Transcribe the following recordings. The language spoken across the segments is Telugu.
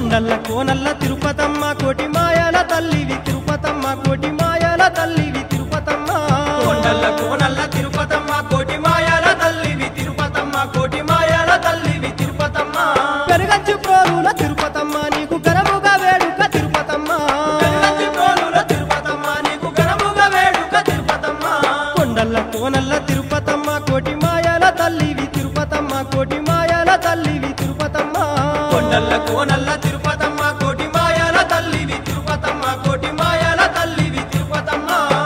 కొండల్ల కోనల్ల తిరుపతమ్మ కోటి మాయల తల్లివి తిరుపతమ్మ కోటి మాయల తల్లివి తిరుపతమ్మ కొండల్ల కోనల్ల తిరుపతమ్మ కోటి మాయాల తల్లివి తిరుపతమ్మ కోటి మాయాల తల్లివి తిరుపతమ్మ పెరుగచ్చు ప్రోలుల తిరుపతమ్మ నీకు గరముగా వేడుక తిరుపతమ్మ పెరుగచ్చి ప్రోలుల తిరుపతమ్మ నీకు ఘనముగా వేడుక తిరుపతమ్మ కొండల్ల కోనల్ల తిరుపతమ్మ కోటి మాయల తల్లివి తిరుపతమ్మ కోటి మాయల తల్లివి తిరుపతమ్మ కొండల్ల కోనల్ల తిరుపతమ్మ కోటి మాయాల తల్లివి తిరుపతమ్మ కోటి మాయాల తల్లివి తిరుపతమ్మ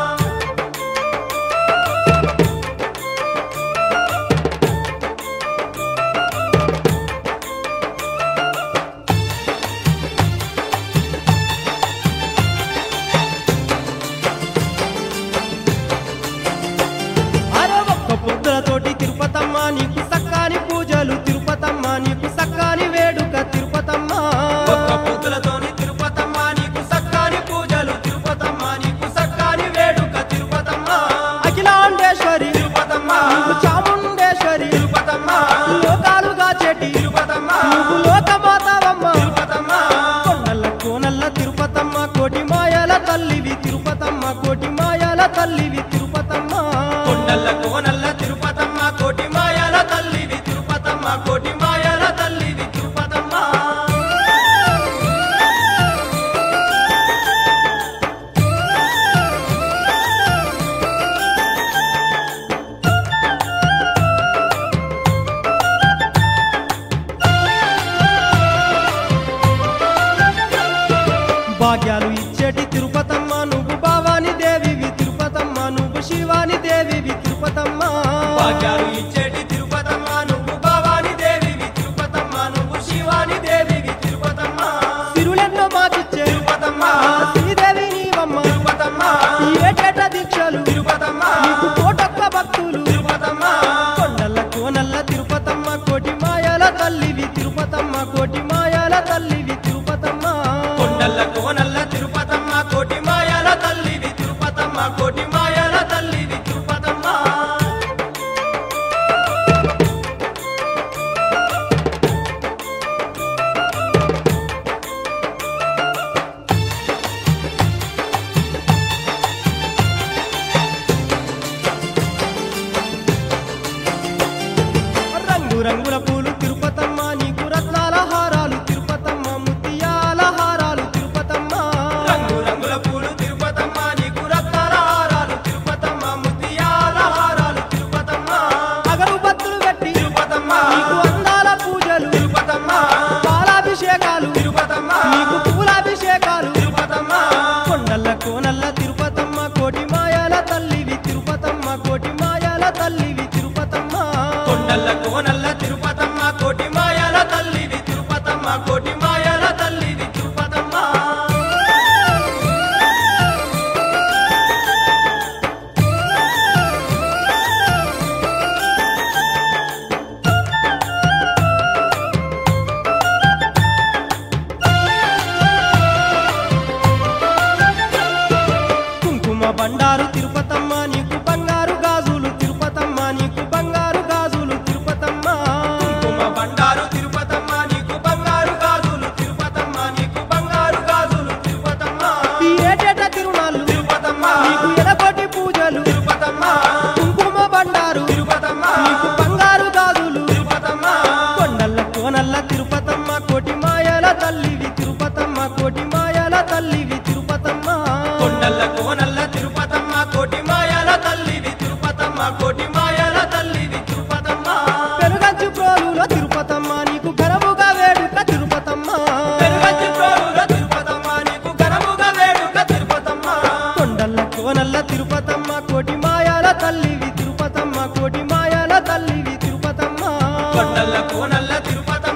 అరే ఒక్క పొద్దులతోటి తిరుపతమ్మ నీకు సక్కాని పూజలు తిరుపతమ్మ నీకు సక్కాని వేడుక తిరుపతమ్మ ఒక్క పూతులతోని తిరుపతమ్మ నీకు సక్కాని పూజలు తిరుపతమ్మ నీకు సక్కాని వేడుక తిరుపతమ్మ అఖిలాండేశ్వరి తిరుపతమ్మ నీకు చాముండేశ్వరి తిరుపతమ్మ లోకాలుగా చెటి తిరుపతమ్మ నువ్వు లోకమాతావమ్మ తిరుపతమ్మ కొండల్ల కోనల్ల తిరుపతమ్మ కోటి మాయల తల్లివి తిరుపతమ్మ కోటి మాయల తల్లివి తిరుపతమ్మ కొండల్ల కోనల్ల తిరుపతమ్మ కోటి మాయాల తల్లివి తిరుపతమ్మ కోటి మాయాల తల్లివి తిరుపతమ్మ భాగ్యాలు ఇచ్చేటి తిరుపతమ్మ నువ్వు భావాని దేవివి తిరుపతమ్మ నువ్వు శివాని దేవివి తిరుపతమ్మ భాగ్యాలు ఇచ్చేటి తిరుపతమ్మ నువ్వు భవాని దేవివి తిరుపతమ్మ నువ్వు శివాని దేవివి తిరుపతమ్మ సిరులెన్నో మాకిచ్చే తిరుపతమ్మ శ్రీదేవి నీవమ్మ తిరుపతమ్మ ఏటేట దీక్షలు తిరుపతమ్మ నీకు కోటొక్క భక్తులు తిరుపతమ్మ కొండల్ల కోనల్ల తిరుపతమ్మ కోటి మాయల తల్లివి తిరుపతమ్మ కోటి మాయల తల్లివి తిరుపతమ్మ కొండల్ల కోనల్ల తిరుపతమ్మ కోటి మాయాల తల్లివి తిరుపతమ్మ కోటి మాయాల తల్లివి తిరుపతమ్మ రంగు రంగుల పూలు తిరుపతమ్మ నీకు రత్నాల హారాలు తిరుపతమ్మ ముత్యాల హారాలు తిరుపతమ్మ రంగు రంగుల పూలు తిరుపతమ్మ నీకు రత్నాల హారాలు తిరుపతమ్మ ముత్యాల హారాలు తిరుపతమ్మ అగరు బత్తులు పెట్టి తిరుపతమ్మ నీకు అందాల పూజలు తిరుపతమ్మ పాలాభిషేకాలు తిరుపతమ్మ నీకు పూలాభిషేకాలు తిరుపతమ్మ కొండల్ల కోనల్ల తిరుపతమ్మ కోటి మాయల తల్లివి తిరుపతమ్మ కోటి మాయల తల్లివి తిరుపతమ్మ కొండల్ల కోనల్ల తిరుపతమ్మ కోటి మాయాల తల్లివి తిరుపతమ్మ కోటి మాయాల తల్లివి తిరుపతమ్మ కుంకుమ బండారు తిరుపతమ్మ నీకు బంగారు గాజులు తిరుపతమ్మ నీకు బంగారు గాజులు తిరుపతమ్మ కుంకుమ బండారు తిరుపతమ్మ నీకు బంగారు గాజులు తిరుపతమ్మ నీకు బంగారు గాజులు తిరుపతమ్మ ఈ ఏటేట తిరునాళ్ళు తిరుపతమ్మ నీకు ఎలకోటి పూజలు తిరుపతమ్మ కుంకుమ బండారు తిరుపతమ్మ నీకు బంగారు గాజులు తిరుపతమ్మ కొండల్ల కోనల్ల తిరుపతమ్మ కోటి మాయల తల్లివి తిరుపతమ్మ కోటి మాయల తల్లివి తిరుపతమ్మ కొండల్ల కోనల్ల తిరుపతమ్మ కోటి మాయాల తల్లివి తిరుపతమ్మ కోటి మాయాల తల్లివి తిరుపతమ్మ పెరుగచ్చు ప్రోలులో తిరుపతమ్మ నీకు ఘనముగా వేడుక తిరుపతమ్మ పెరుగచ్చి ప్రోలుల తిరుపతమ్మ నీకు ఘనముగా వేడుక తిరుపతమ్మ కొండల్ల కోనల్ల తిరుపతమ్మ కోటి మాయల తల్లివి తిరుపతమ్మ కోటి మాయల తల్లివి తిరుపతమ్మ కొండల్ల కోనల్ల తిరుపతమ్మ